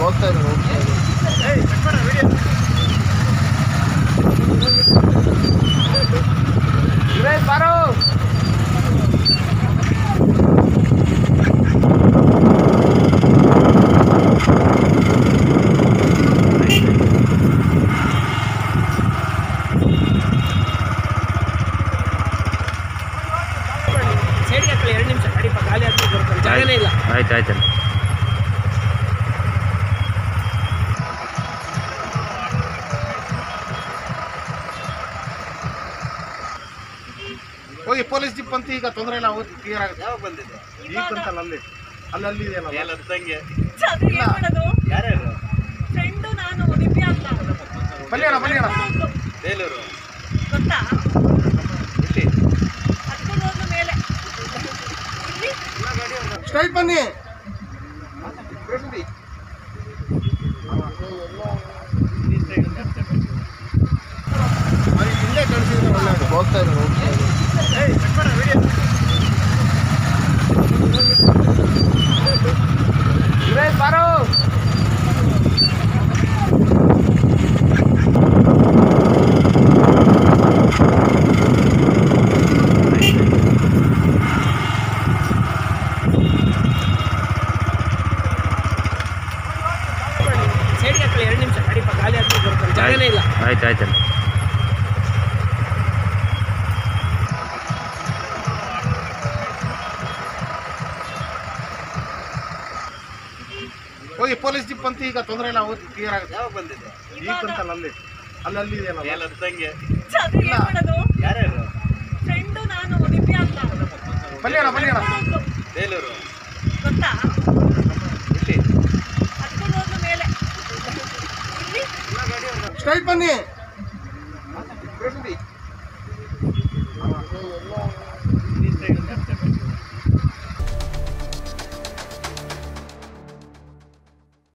ಹೋಗ್ತಾ ಇದ್ದಾರೆ ಹೋಗ್ತಾ ಇದ್ದಾರೆ ಸುರೇಶ್ ಬಾರೋ ಸೈಡ್ಗೆ ಹಾಕಲಿ ಎರಡು ನಿಮಿಷ ಅಡಿಪ ಗಾಳಿ ಹಾಕಿ ಬರ್ತಾರೆ ಜಾಗನೇ ಇಲ್ಲ ಆಯ್ತು ಆಯ್ತು ಹೋಗಿ ಪೊಲೀಸ್ ಜಿಪ್ ಅಂತ ಈಗ ತೊಂದರೆ ಇಲ್ಲ ಹೋಗಿ ಕ್ಲಿಯರ್ ಆಗುತ್ತೆ ಯಾವಾಗ ಬಂದಿದೆ ಈಗ ಬಂತಲ್ಲ ಅಲ್ಲಿ ಅಲ್ಲಿ ಅಲ್ಲಿ ಇದೆಯಲ್ಲ ಅದು ಏನ್ ಮಾಡೋದು ಯಾರ್ಯಾರು ಫ್ರೆಂಡು ನಾನು ದಿವ್ಯಾ ಅಂತ ಬನ್ನಿ ಅಣ್ಣ ಬನ್ನಿ ಅಣ್ಣ ಹೌದು. ಬೇಲೂರು ಗೊತ್ತಾ ಇಲ್ಲಿ ಹತ್ಕೊಂಡು ಹೋದ ಮೇಲೆ ಇಲ್ಲಿ ಸ್ಟ್ರೈಟ್ ಬನ್ನಿ ಹಿಂದೆ ಕಳಿಸಿದ್ರೆ ಒಳ್ಳೆಯದು ಹೋಗ್ತಾ ಇದ್ದಾರೆ ಹೋಗ್ತಾ ಇದ್ದಾರೆ ಸುರೇಶ್ ಬಾರೋ ಸೈಡ್ಗೆ ಹಾಕಲಿ ಎರಡು ನಿಮಿಷ ಅಡಿಪ ಗಾಳಿ ಹಾಕಿ ಬರ್ತಾರೆ ಜಾಗನೇ ಇಲ್ಲ ಆಯ್ತು ಆಯ್ತು ಹೋಗಿ ಪೊಲೀಸ್ ಜಿಪ್ ಅಂತ ಈಗ ತೊಂದರೆ ಇಲ್ಲ ಹೋಗಿ ಕ್ಲಿಯರ್ ಆಗುತ್ತೆ ಯಾವಾಗ ಬಂದಿದೆ ಈಗ ಬಂತಲ್ಲ ಅಲ್ಲಿ ಅಲ್ಲಿ ಅಲ್ಲಿ ಇದೆಯಲ್ಲ ಅದು ಏನ್ ಮಾಡೋದು ಯಾರ್ಯಾರು ಫ್ರೆಂಡು ನಾನು ದಿವ್ಯಾ ಅಂತ ಬನ್ನಿ ಅಣ್ಣ ಬನ್ನಿ ಅಣ್ಣ ಹೌದು. ಬೇಲೂರು ಗೊತ್ತಾ ಇಲ್ಲಿ ಹತ್ಕೊಂಡು ಹೋದ ಮೇಲೆ ಇಲ್ಲಿ ಸ್ಟ್ರೈಟ್ ಬನ್ನಿ